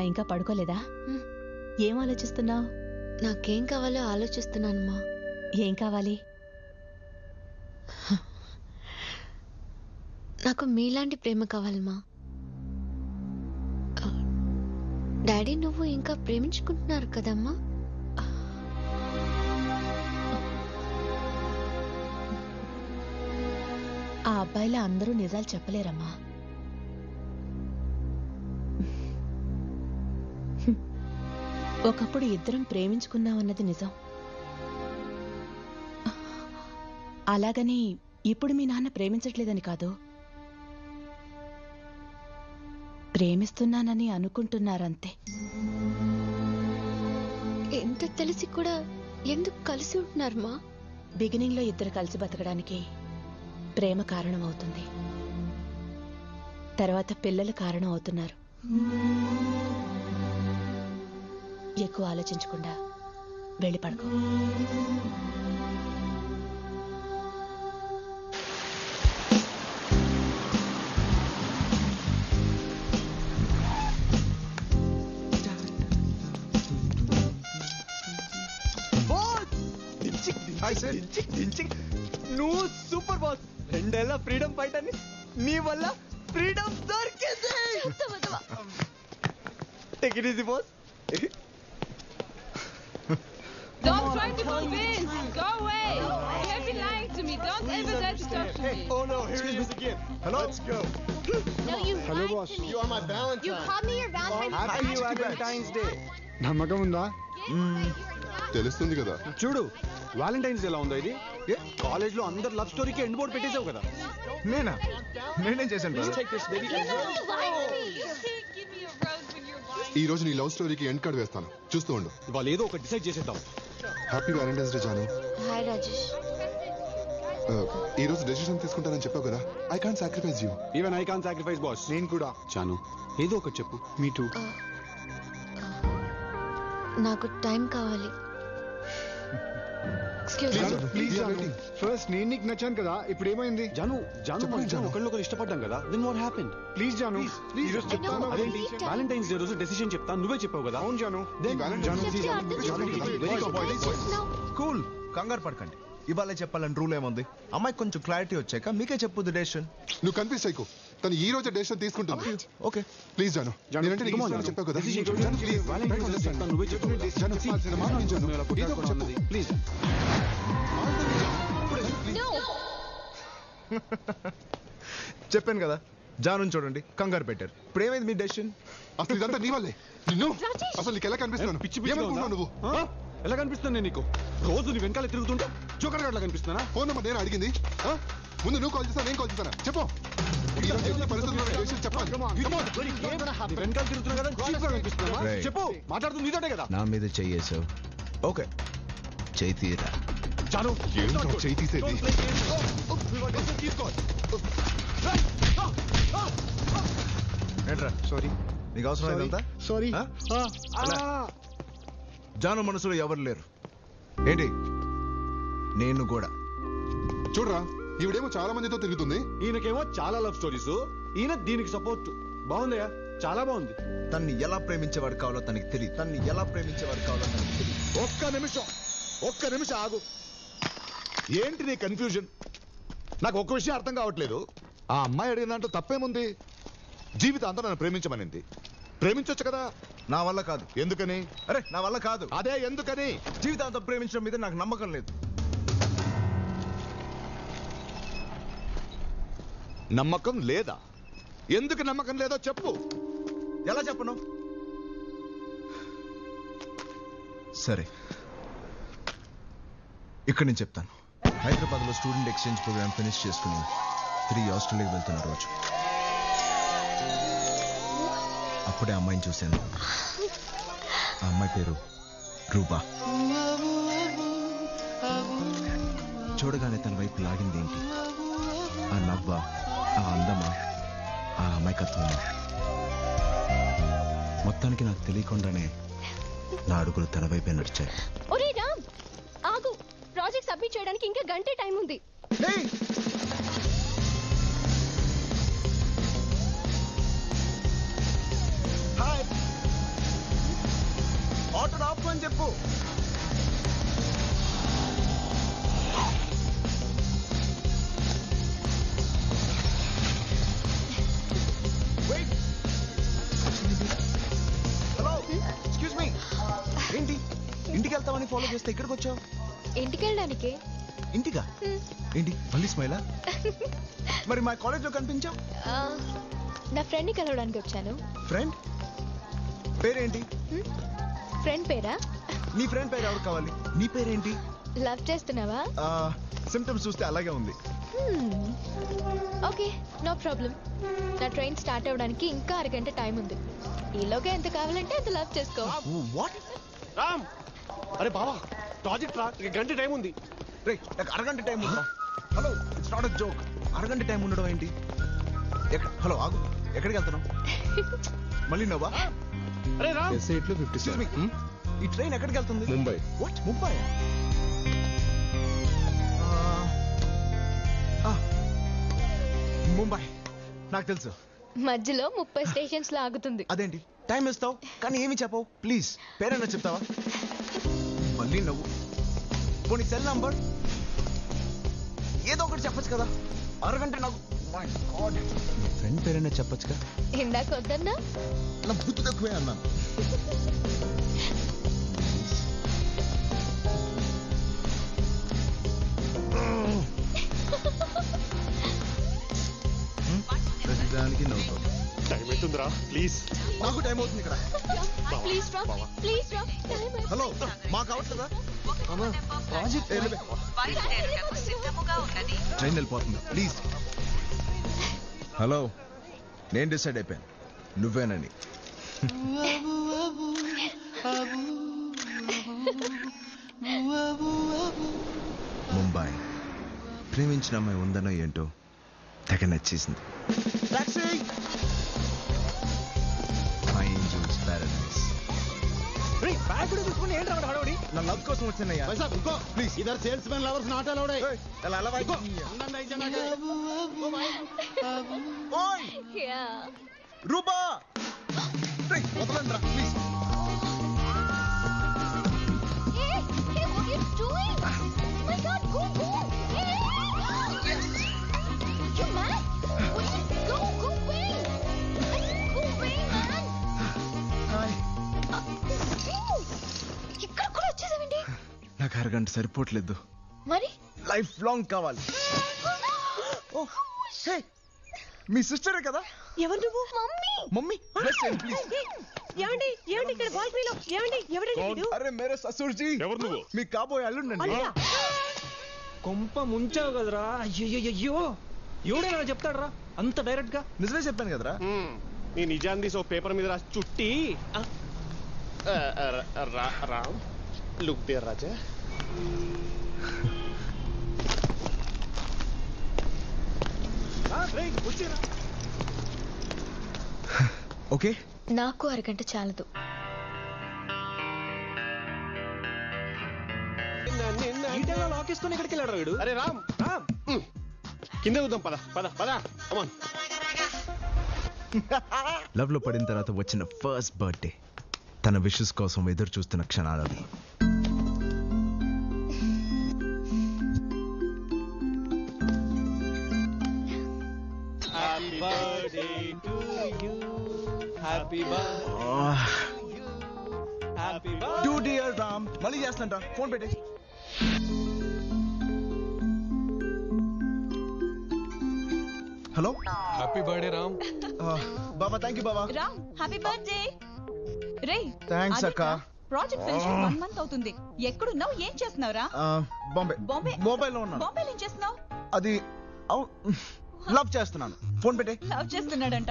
ఇంకా పడుకోలేదా మ్. ఏం ఆలోచిస్తున్నావు నాకేం కావాలో ఆలోచిస్తున్నానమ్మా ఏం కావాలి నాకు మీలాంటి ప్రేమ కావాలమ్మా ఆ, డాడీ నువ్వు ఇంకా ప్రేమించుకుంటున్నారు కదమ్మా ఆ అబ్బాయిలా అందరూ నిజాలు చెప్పలేరమ్మా ఒకప్పుడు ఇద్దరం ప్రేమించుకున్నామన్నది నిజం అలాగని ఇప్పుడు మీ నాన్న ప్రేమించట్లేదని కాదు ప్రేమిస్తున్నానని అనుకుంటున్నారంతే ఎంత తెలిసి కూడా ఎందుకు కలిసి ఉంటున్నారమ్మా బిగినింగ్ లో ఇద్దరు కలిసి బతకడానికి ప్రేమ కారణం అవుతుంది తర్వాత పిల్లలు కారణం అవుతున్నారు ఎక్కువ ఆలోచించకుండా వెళ్ళి పడుకో హాయ్ సార్ నువ్వు సూపర్ బాస్ రెండేళ్ల ఫ్రీడమ్ ఫైట్ అని నీ వల్ల ఫ్రీడమ్ దొరికింది take it easy boss Don't try to convince. Go away. You have been lying to me. Don't ever dare to talk to me. Oh no here it is again hello let's go No, you Hello, lied boss. to me. You are my You valentine called me your Valentine's happy friend. Valentine's day నమ్మకం ఉందా తెలుస్తుంది కదా చూడు Valentine's ఎలా ఉందో ఇది ఏ college లో అందరు లవ్ స్టోరీకి ఎండ్ బోర్డ్ పెట్టేశావు కదా నేనా నేనేం చేశాను brother? Take this baby You know you lied to me. You can't give me a rose when you're lying. ఈ రోజు నీ లవ్ స్టోరీకి ఎండ్ కార్డ్ వేస్తాను చూస్తూ ఉండు ఇవాళ ఏదో ఒక డిసైడ్ చేసేద్దాం happy valentine's day Janu hi Rajesh Uh, ఈ రోజు డెసిషన్ తీసుకుంటానని చెప్పావు కదా I can't sacrifice you even I can sacrifice boss నేను కూడా చాను ఏదో ఒకటి చెప్పు మీ టూ నాకు టైం కావాలి excuse Please, me please, please we are waiting. First నేను నీకు నచ్చాను కదా ఇప్పుడు ఏమైంది జాను జాను చెప్పండి, మనం జాను. ఒకళ్ళొకరు ఇష్టపడ్డాం కదా then what happen please Janu ఈరోజు చెప్తాను అదేంటి please, Janu. వ్యాలంటైన్స్ డే రోజు డెసిషన్ చెప్తా నువ్వే చెప్పావు కదా అవును Janu Then Valentine's Janu, Day Janu, అర్థం జాను, చేసుకోండి. very good boy. కూల్ కంగారు పడకండి ఇవాళ చెప్పాలని రూల్ ఏముంది అమ్మాయి కొంచెం క్లారిటీ వచ్చాక మీకే చెప్పు డెసిషన్ నువ్వు కన్ఫ్యూజ్ అయ్యకు తను ఈ రోజు డెసిషన్ తీసుకుంటుంది ఓకే ప్లీజ్ జాను జాను, నేనంటే నీకు come on, ఇష్టమని జాను. చెప్పావు కదా Decision చెప్పు. Janu, please, Valentine's try to Day understand. చెప్తా, నువ్వే చెప్పు. జాను, చెప్పాల్సిన మాట విను, జాను. నువ్వు ఇలా ఏదో ఒకటి చెప్పు. పుట్టాడుకున్నది. Please No. చెప్పాను కదా జాను చూడండి కంగారు పెట్టారు ఇప్పుడు ఏమైంది మీ డెసిషన్ అసలు ఇదంతా నీ వల్లే నిన్ను రాజేష్! అసలు నీకు ఎలా కనిపిస్తున్నాను పిచ్చి పిచ్చిగా ఏమనుకున్నావు ఉందా? నువ్వు ఆ? ఎలా కనిపిస్తాను నేను నీకు రోజు నీ వెనకాల తిరుగుతుంటా జోకర్ గట్లా కనిపిస్తానా ఫోన్ నెంబర్ నేను అడిగింది ఆ? ముందు నువ్వు కాల్ చేస్తా నేను కాల్ చేస్తాను చెప్పు ఈ రోజు ఎన్ని పరిస్థితుల్లో డెసిషన్ చెప్పాలి Come on. నీ వెనకాల తిరుగుతున్నా కదా చీప్ గా కనిపిస్తున్నా Right. చెప్పు మాట్లాడుతుంది నీతోటే కదా నా మీద చెయ్యేసావు ఓకే చెయ్యి తీరా చాలు ఏంటో చేయి తీసేది ఏంట్రా సారీ నీకు అవసరం ఇదంతా సారీ ఆ? అలా. జాను మనసులో ఎవరు లేరు ఏంటి నేను కూడా చూడరా ఈవిడేమో చాలా మందితో తిరుగుతుంది ఈయనకేమో చాలా లవ్ స్టోరీస్ ఈయన దీనికి సపోర్ట్ బాగుందయ్యా చాలా బాగుంది తన్ని ఎలా ప్రేమించేవాడు కావాలో తనకి తెలియదు తన్ని ఎలా ప్రేమించేవాడు కావాలో తనకి తెలియదు ఒక్క నిమిషం ఒక్క నిమిషం ఆగు ఏంటి నీ కన్ఫ్యూజన్ నాకు ఒక్క విషయం అర్థం కావట్లేదు ఆ అమ్మాయి అడిగిన దాంట్లో తప్పేముంది జీవితం అంతా నన్ను ప్రేమించమనింది ప్రేమించొచ్చు కదా నా వల్ల కాదు ఎందుకని అరే నా వల్ల కాదు అదే ఎందుకని జీవితాంతం ప్రేమించడం మీద నాకు నమ్మకం లేదు నమ్మకం లేదా ఎందుకు నమ్మకం లేదో చెప్పు ఎలా చెప్పను సరే ఇక్కడ నేను చెప్తాను హైదరాబాద్ లో స్టూడెంట్ ఎక్స్చేంజ్ ప్రోగ్రామ్ ఫినిష్ చేసుకుని తిరిగి ఆస్ట్రేలియాకి వెళ్తున్న రోజు అప్పుడే అమ్మాయిని చూశాను ఆ అమ్మాయి పేరు రూపా చూడగానే తన వైపు లాగింది ఏంటి ఆ నవ్వ ఆ అందమా ఆ అమాయకత్వమా మొత్తానికి నాకు తెలియకుండానే నా అడుగులు తన వైపే నడిచాయి ఒరే రామ్ ఆగు ప్రాజెక్ట్ సబ్మిట్ చేయడానికి ఇంకా గంటే టైం ఉంది హాయ్ ఆగు హలో ఎక్స్క్యూజ్ మీ ఏంటి ఇంటికి వెళ్తామని ఫాలో చేస్తే ఇక్కడికి వచ్చావు ఇంటికి వెళ్ళడానికి ఇంటిగా ఏంటి మళ్ళీ స్మైలా మరి మా కాలేజ్లో కనిపించావు నా ఫ్రెండ్ని కలవడానికి వచ్చాను ఫ్రెండ్ పేరేంటి ఫ్రెండ్ పేరా నీ ఫ్రెండ్ పేరు ఎవరు కావాలి నీ పేరేంటి లవ్ చేస్తున్నావా సిమ్టమ్స్ చూస్తే అలాగే ఉంది ఓకే నో ప్రాబ్లం నా ట్రైన్ స్టార్ట్ అవ్వడానికి ఇంకా అరగంట టైం ఉంది ఈలోగా ఎంత కావాలంటే అంత లవ్ చేసుకో వాట్ రామ్ అరే బావా ప్రాజెక్ట్ రా ఇక గంట టైం ఉంది రే నాకు అరగంట టైం ఉందా hello it's not a joke అరగంట టైం ఉండడం ఏంటి ఎక్కడ హలో ఆగు ఎక్కడికి వెళ్తున్నావు మళ్ళీ నవ్వా అరే రామ్ ఎస్ఐట్లు ఫిఫ్టీ Excuse me. ఈ ట్రైన్ ఎక్కడికి వెళ్తుంది ముంబై వాట్ ముంబై ముంబై నాకు తెలుసు మధ్యలో ముప్పై స్టేషన్స్ లో ఆగుతుంది అదేంటి టైం ఇస్తావు కానీ ఏమి చెప్పవు ప్లీజ్ పేరైనా చెప్తావా మళ్ళీ నవ్వు పోనీ సెల్ నంబర్ ఏదో ఒకటి చెప్పొచ్చు కదా అరగంట నాకు మై గాడ్ ఫ్రెండ్ పేరైనా చెప్పొచ్చుగా ఇందాక వద్దన్నా నా బుద్ధి తక్కువే అన్నాను ప్రతిదానికి నవ్వుతావు టైం అవుతుందిరా ప్లీజ్ నాకు టైం అవుతుంది ఇక్కడ ప్లీజ్ రా ప్లీజ్ రా హలో మాకు అవట్లేదా ప్రాజెక్ట్ ట్రైన్ వెళ్ళిపోతుంది ప్లీజ్ హలో నేను డిసైడ్ అయిపోయాను నువ్వేనని ముంబై ప్రేమించిన అమ్మాయి ఉందనో ఏంటో తెగ నచ్చేసింది మై ఏంజల్స్ ప్యారడైస్ బ్యాగ్ కూడా తీసుకుని ఏంటి రావడం హడావుడి నా లవ్ కోసం వచ్చిందయ్యా ప్లీజ్ ఇద్దరు salesmen lovers not allowed అలా అలా వాయి. ఓయ్ రూపా రేయ్, వదలండి రా please Hey, hey, what are you doing? My God, go, go! Hey! You mad? What are you, go, go away! I said go away, man! Hi Go! ఇక్కడ కూడా వచ్చేసావండి నాకు అరగంట సరిపోవట్లేదు మరి లైఫ్ లాంగ్ కావాలి ఓ హే మీ సిస్టరే కదా ఎవరు నువ్వు మమ్మీ మమ్మీ ప్లీజ్ ఏమండి ఏమండి ఇక్కడ బాల్కనీలో ఏమండి ఎవరండి వీడు అరే మేరే ససూర్ జీ ఎవరు నువ్వు మీ కాబోయే అల్లుండండి కొంప ముంచావు కదరా అయ్యో ఎవడైనా చెప్తాడరా అంత డైరెక్ట్ గా నిజమే చెప్పాను కదరా నీ నిజాన్ని సో పేపర్ మీద రాసి చుట్టి ఆ, ఆ, ఆ, రా- రామ్ లుక్ దేర్ రాజా వచ్చేరా ఓకే నాకు అరగంట చాలదు ఈ టైంలో లాక్ వేసుకొని ఎక్కడికి వెళ్ళాడు వీడు అరే రామ్ రామ్ ఉమ్. కింద చూద్దాం పద పద పద అమ్మా లవ్ లో పడిన తర్వాత వచ్చిన ఫస్ట్ బర్త్డే తన విషెస్ కోసం ఎదురు చూస్తున్న క్షణాలు అవి happy birthday to you happy birthday happy to dear Ram మళ్ళీ చేస్తాంట ఫోన్ పెట్టే హలో హ్యాపీ బర్త్డే రామ్ బాబా థ్యాంక్ యూ బాబా రామ్ హ్యాపీ బర్త్డే రే థ్యాంక్స్ అక్క ప్రాజెక్ట్ ఫినిష్ వన్ మంత్ అవుతుంది ఎక్కడున్నావు ఏం చేస్తున్నావురా బాంబే బాంబే మొబైల్లో ఉన్నాను బాంబేలో ఏం చేస్తున్నావు అది లవ్ చేస్తున్నాను ఫోన్ పెట్టే లవ్ చేస్తున్నాడంట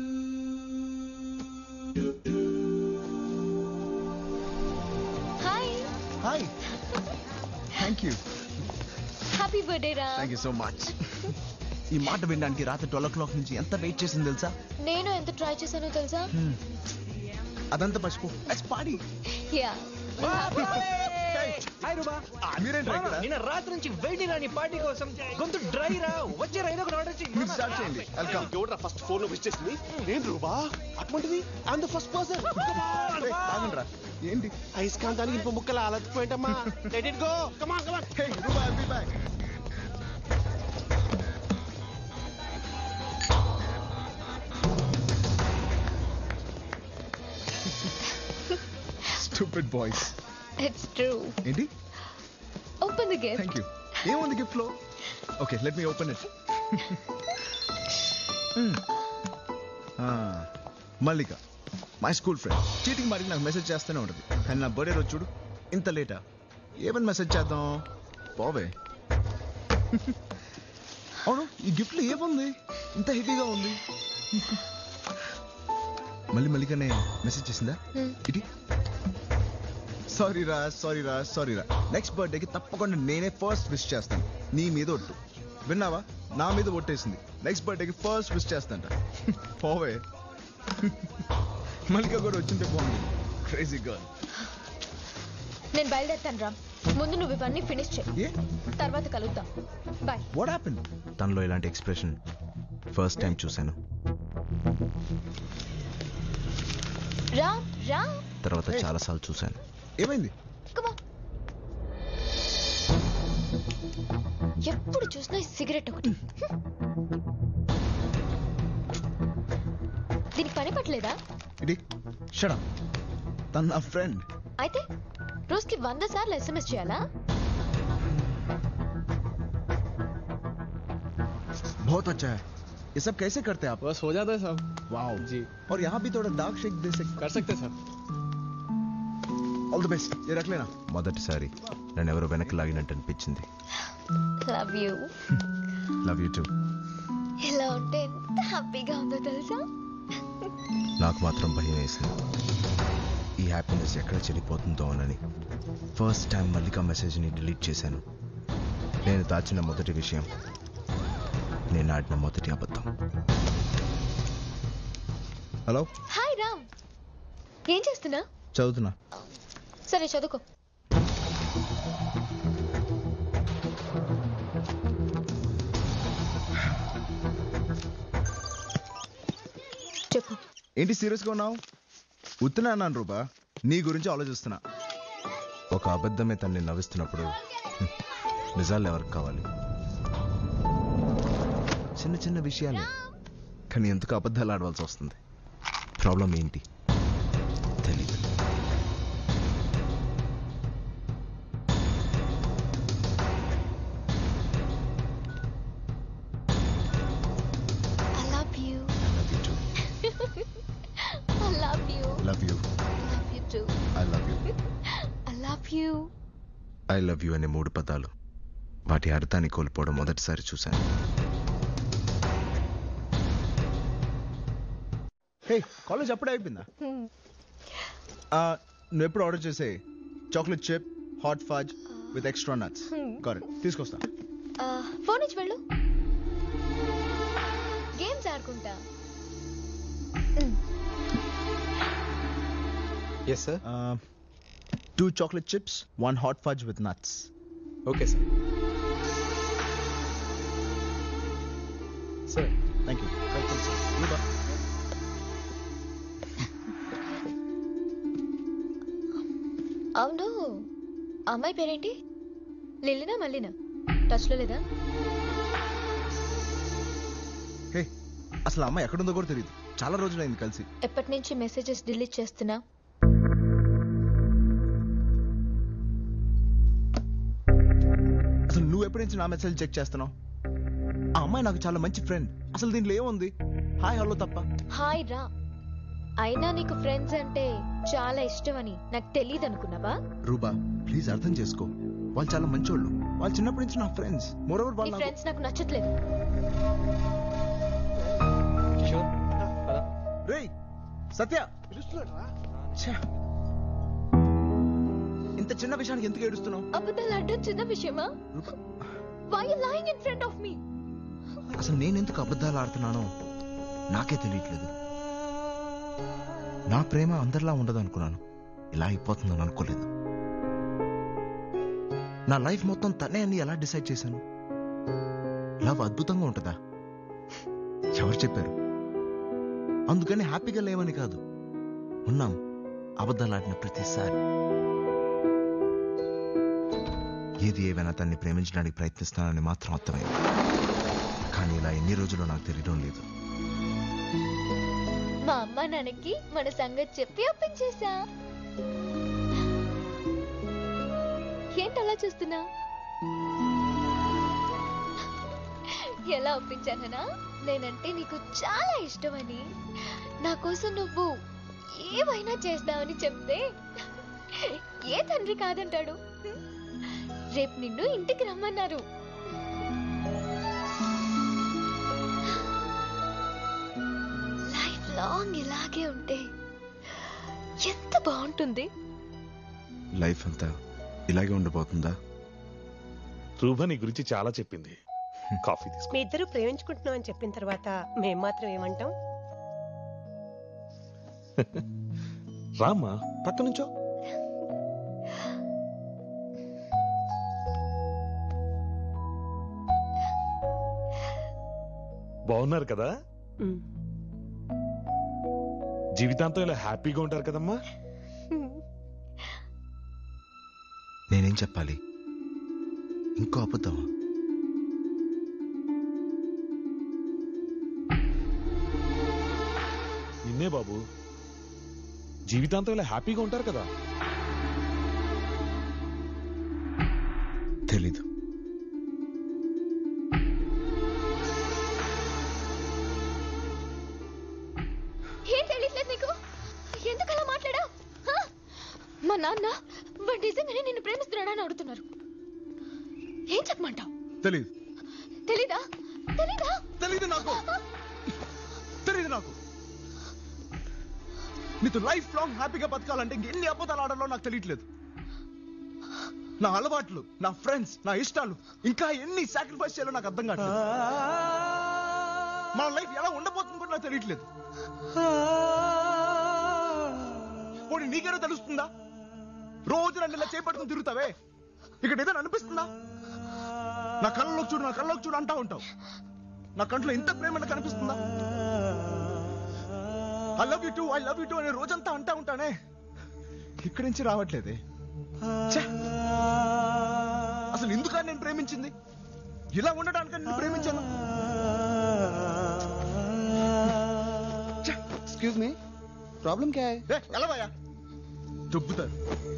hi hi thank you happy birthday రా థ్యాంక్ యూ సో మచ్ ఈ మాట వినడానికి రాత్రి ట్వెల్వ్ ఓ క్లాక్ నుంచి ఎంత వెయిట్ చేసింది తెలుసా నేను ఎంత ట్రై చేశానో తెలుసా అదంతా మర్చిపో అట్స్ పాడి యా హాయ్ రూబా మీరేంట్రా ఇక్కడ నిన్న రాత్రి నుంచి వెయిటింగ్ రా నీ పార్టీ కోసం గొంతు డ్రై రా వచ్చే రైలు ఒకటి ఆర్డర్ మీరు స్టార్ట్ చేయండి వెల్కమ్ ఎవడ్రా ఫస్ట్ ఫోన్ విష్ చేసింది నేను రూబా అటువంటిది ఐఎమ్ ద ఫస్ట్ పర్సన్ ఆగండి రా ఏంటి అయస్కాంతానికి ఇనుప ముక్కలు అలసిపోయింటమ్మా let it go come on come on hey Ruba I'll be back stupid boys it's true ఏంటి open the gift thank you ఏముంది గిఫ్ట్ లో okay let me open it Mallika my school friend cheating మరి నాకు మెసేజ్ చేస్తూనే ఉంటుంది కానీ నా బర్త్డే రోజు చూడు ఇంత లేటా ఏమని మెసేజ్ చేద్దాం పోవే అవును ఈ గిఫ్ట్లో ఏముంది ఇంత హెవీగా ఉంది మళ్ళీ మల్లికనే మెసేజ్ చేసిందా ఇటీ సారీ రా సారీ రా సారీ రా నెక్స్ట్ బర్త్డేకి తప్పకుండా నేనే ఫస్ట్ విష్ చేస్తాను నీ మీద ఒట్టు విన్నావా నా మీద ఒట్టేసింది నెక్స్ట్ బర్త్డేకి ఫస్ట్ విష్ చేస్తాంట పోవే మల్లిక కూడా వచ్చింటే బాగుంది క్రేజీ గర్ల్ నేను బయలుదేరుతాను రామ్ ముందు నువ్వు ఇవన్నీ ఫినిష్ చేయి ఏ తర్వాత కలుద్దాం బాయ్ వాట్ హ్యాపెన్ తనలో ఇలాంటి ఎక్స్ప్రెషన్ ఫస్ట్ టైం చూశాను రామ్ రామ్ తర్వాత చాలాసార్లు చూశాను ఏమైంది కమా ఎప్పుడు చూసినా ఈ సిగరెట్ ఒకటి దీనికి పని పట్టలేదా ఇది షడా తన నా ఫ్రెండ్ అయితే రోజుకి వంద సార్లు ఎస్ఎంఎస్ చేయాలా बहुत अच्छा है ये सब कैसे करते हैं आप बस हो जाता है साहब वाओ जी और यहाँ भी थोड़ा डार्क शेक दे सकते कर सकते हैं सर ఆల్ ది బెస్ట్ ఏ రకలేనా మొదటిసారి నన్ను ఎవరో వెనక్కి లాగినట్టు అనిపించింది love you love you too ఇలా ఉంటే ఎంత హ్యాపీగా ఉందో తెలుసా నాకు మాత్రం భయం వేసింది ఈ హ్యాపీనెస్ ఎక్కడ చెడిపోతుందో అని ఫస్ట్ టైం మల్లిక మెసేజ్ని డిలీట్ చేశాను నేను దాచిన మొదటి విషయం నేను ఆడిన మొదటి అబద్ధం హలో హాయ్ రామ్ ఏం చేస్తున్నా చదువుతున్నా సరే చదువుకో చెప్పు ఏంటి సీరియస్గా ఉన్నావు ఉత్తున్నా అన్నాను రూపా నీ గురించి ఆలోచిస్తున్నా ఒక అబద్ధమే తన్ని నవ్విస్తున్నప్పుడు హ్మ్, నిజాలు ఎవరికి కావాలి చిన్న చిన్న విషయాలే కానీ ఎందుకు అబద్ధాలు ఆడవలసి వస్తుంది ప్రాబ్లం ఏంటి తెలీదు I love you. I love you too. I love you. Love you Love you too. I love you I love you. I love you అనే మూడు పదాలు వాటి అర్థాన్ని కోల్పోవడం మొదటిసారి చూశాను హే కాలేజ్ అప్పుడే అయిపోయిందా Hmm. ఆ, నువ్వు ఎప్పుడు ఆర్డర్ చేసే chocolate chip hot fudge with extra nuts Hmm. Correct తీసుకొస్తా Uh, ఫోన్ ఇచ్చి వెళ్ళు గేమ్స్ ఆడుకుంటా yes sir two chocolate chips one hot fudge with nuts okay sir sir thank you welcome sir అవును ఆ అమ్మాయి పేరేంటి లిల్లినా మల్లినా టచ్లో లేదా హే అసలు ఆ అమ్మాయి ఎక్కడుందో కూడా తెలియదు చాలా రోజులైంది కలిసి ఎప్పటి నుంచి మెసేజెస్ డిలీట్ చేస్తున్నా అసలు నువ్వు ఎప్పటి నుంచి నా మెసేజ్ చెక్ చేస్తున్నావు ఆ అమ్మాయి నాకు చాలా మంచి ఫ్రెండ్ అసలు దీంట్లో ఏముంది హాయ్ హలో తప్ప హాయ్ రా అయినా నీకు ఫ్రెండ్స్ అంటే చాలా ఇష్టమని నాకు తెలియదు అనుకున్నావా రూబా ప్లీజ్ అర్థం చేసుకో వాళ్ళు చాలా మంచోళ్ళు వాళ్ళు చిన్నప్పటి నుంచి నా ఫ్రెండ్స్ మోరవర్ నీ వాళ్ళు నాకు- ఫ్రెండ్స్ నాకు నచ్చట్లేదు किशोर पता రేయ్ సత్య ఛ. ఇంత చిన్న విషయానికి ఎందుకు ఏడుస్తున్నావు అబద్ధాలు అడ్డం చిన్న విషయమా Rupa why you lying in front of me అసలు నేను ఎందుకు అబద్ధాలు ఆడుతున్నానో నాకే తెలియట్లేదు నా ప్రేమ అందరిలా ఉండదు అనుకున్నాను ఇలా అయిపోతుందని అనుకోలేదు నా లైఫ్ మొత్తం తనే అని ఎలా డిసైడ్ చేశాను లవ్ అద్భుతంగా ఉంటుందా ఎవరు చెప్పారు అందుకని హ్యాపీగా లేవని కాదు ఉన్నాం అబద్ధాలు ఆడిన ప్రతిసారి ఏది ఏవైనా తన్ని ప్రేమించడానికి ప్రయత్నిస్తున్నానని మాత్రం అర్థమైంది కానీ ఇలా ఎన్ని రోజులు నాకు తెలియడం లేదు మా అమ్మ నాన్నకి మన సంగతి చెప్పి ఒప్పించేసా ఏంటి అలా చూస్తున్నా ఎలా ఒప్పించాననా నేనంటే నీకు చాలా ఇష్టమని నా కోసం నువ్వు ఏమైనా చేస్తావని చెప్తే ఏ తండ్రి కాదంటాడు రేపు నిన్ను ఇంటికి రమ్మన్నారు లైఫ్ లాంగ్ ఇలాగే ఉంటే ఎంత బాగుంటుంది లైఫ్ అంతా ఇలాగే ఉండిపోతుందా రూభ నీ గురించి చాలా చెప్పింది కాఫీ తీసుకో మీ ఇద్దరు ప్రేమించుకుంటున్నాం అని చెప్పిన తర్వాత మేం మాత్రం ఏమంటాం రామ్మా పక్క నుంచో బాగున్నారు కదా ఉమ్. జీవితాంతం ఇలా హ్యాపీగా ఉంటారు కదమ్మా నేనేం చెప్పాలి ఇంకో అబద్ధమా నిన్నే బాబు జీవితాంతం ఇలా హ్యాపీగా ఉంటారు కదా తెలీదు ఏం తెలియట్లేదు నీకు ఎందుకు అలా మాట్లాడా మా నాన్న వాడు నిజంగానే నిన్ను ప్రేమిస్తున్నాడా అని అడుగుతున్నారు ఏం చెప్పమంటావు తెలీదు తెలీదా తెలీదా తెలీదు నాకు తెలీదు నాకు నీతో లైఫ్ లాంగ్ హ్యాపీగా బతకాలంటే ఎన్ని అబద్ధాలు ఆడాలో నాకు తెలియట్లేదు నా అలవాట్లు నా ఫ్రెండ్స్ నా ఇష్టాలు ఇంకా ఎన్ని సాక్రిఫైస్ చేయాలో నాకు అర్థం కావట్లేదు మన లైఫ్ ఎలా ఉండబోతుంది కూడా నాకు తెలియట్లేదు పోనీ నీకేదో తెలుస్తుందా రోజు నన్ను ఇలా చేపట్టుకుని తిరుగుతావే ఇక్కడ ఏదైనా అనిపిస్తుందా నా కళ్ళలోకి చూడు నా కళ్ళలోకి చూడు అంటా ఉంటావు నా కంట్లో ఇంత ప్రేమ కనిపిస్తుందా I love you too I love you too అనే రోజంతా అంటా ఉంటానే ఇక్కడి నుంచి రావట్లేదే ఛే! అసలు ఎందుకని నేను ప్రేమించింది ఇలా ఉండడానికి నేను ప్రేమించాను ఎక్స్క్యూజ్ మీ ప్రాబ్లం క్యా హై ఏ, ఎలవయ్యా దొబ్బుతారు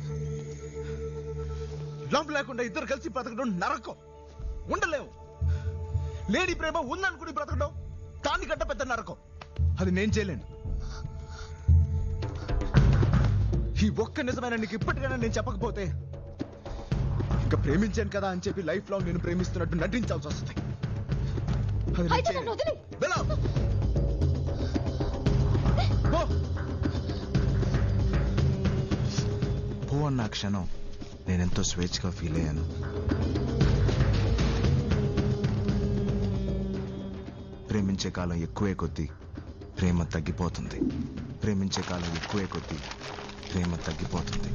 లవ్ లేకుండా ఇద్దరు కలిసి బ్రతకడం నరకం ఉండలేవు లేడీ ప్రేమ ఉందనుకుని బ్రతకడం దానికంటే పెద్ద నరకం అది నేను చేయలేను ఈ ఒక్క నిజమైన నీకు ఇప్పటికైనా నేను చెప్పకపోతే ఇంకా ప్రేమించాను కదా అని చెప్పి లైఫ్ లాంగ్ నేను ప్రేమిస్తున్నట్టు నటించాల్సి వస్తుంది అది నేను అయితే నన్ను చేయలేను. వదిలి వెళ్ళు. పో. పో అన్న క్షణం నేనెంతో స్వేచ్ఛగా ఫీల్ అయ్యాను ప్రేమించే కాలం ఎక్కువే కొద్దీ ప్రేమ తగ్గిపోతుంది ప్రేమించే కాలం ఎక్కువే కొద్దీ ప్రేమ తగ్గిపోతుంది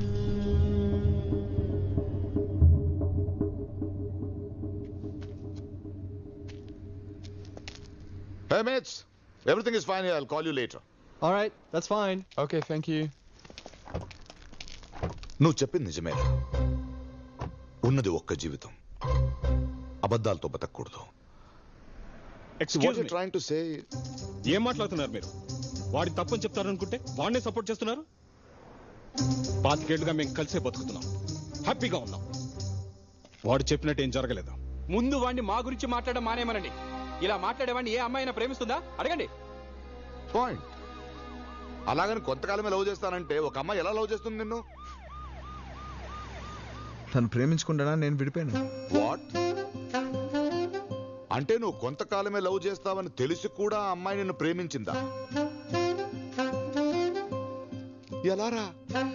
Hey, mates. Everything is fine here. I'll call you later. All right, that's fine. Okay, thank you. నువ్వు చెప్పింది నిజమే ఉన్నది ఒక్క జీవితం అబద్ధాలతో బతకూడదు ఎక్స్క్యూజ్ ట్రైంగ్ టు సే ఏం మాట్లాడుతున్నారు మీరు వాడి తప్పని చెప్తారనుకుంటే వాడినే సపోర్ట్ చేస్తున్నారు పాతికేళ్లుగా మేము కలిసే బతుకుతున్నాం హ్యాపీగా ఉన్నాం వాడు చెప్పినట్టు ఏం జరగలేదు ముందు వాడిని మా గురించి మాట్లాడడం మానేమనండి ఇలా మాట్లాడేవాడిని ఏ అమ్మాయినా ప్రేమిస్తుందా అడగండి పాయింట్ అలాగని కొంతకాలమే లవ్ చేస్తానంటే ఒక అమ్మాయి ఎలా లవ్ చేస్తుంది నిన్ను తను ప్రేమించుకుంటానా నేను విడిపోయాను వాట్ అంటే నువ్వు కొంతకాలమే లవ్ చేస్తావని తెలిసి కూడా ఆ అమ్మాయి నిన్ను ప్రేమించిందా ఎలారా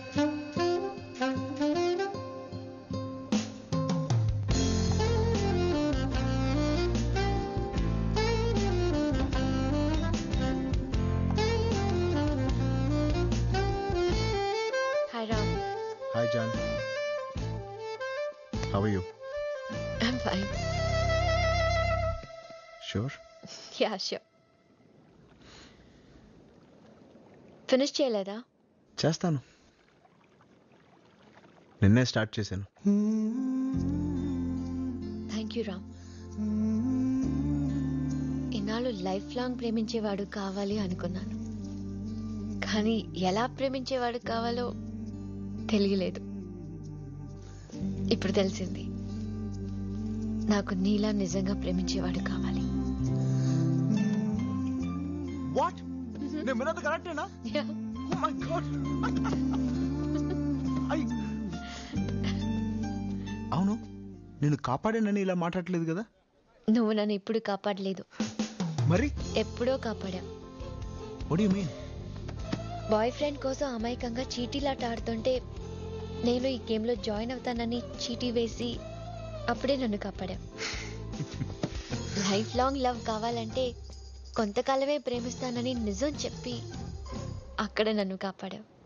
hi Ram hi John how you I'm fine sure yeah sure finish చేయలేదా చేస్తాను నిన్నే స్టార్ట్ చేశాను థ్యాంక్ యూ రామ్ ఇన్నాళ్ళు లైఫ్ లాంగ్ ప్రేమించేవాడు కావాలి అనుకున్నాను కానీ ఎలా ప్రేమించేవాడు కావాలో తెలియలేదు ఇప్పుడు తెలిసింది నాకు నీలా నిజంగా ప్రేమించేవాడు కావాలి వాట్ నేను విన్నది కరెక్టేనా ఓ మై గాడ్ అవును నేను కాపాడానని ఇలా మాట్లాడలేదు కదా నువ్వు నన్ను ఇప్పుడు కాపాడలేదు మరి ఎప్పుడో కాపాడా what you mean boyfriend కోసం అమాయకంగా చీటీలాట ఆడుతుంటే నేను ఈ గేమ్లో జాయిన్ అవుతానని చీటీ వేసి అప్పుడే నన్ను కాపాడా లైఫ్ లాంగ్ లవ్ కావాలంటే కొంతకాలమే ప్రేమిస్తానని నిజం చెప్పి అక్కడ నన్ను కాపాడావు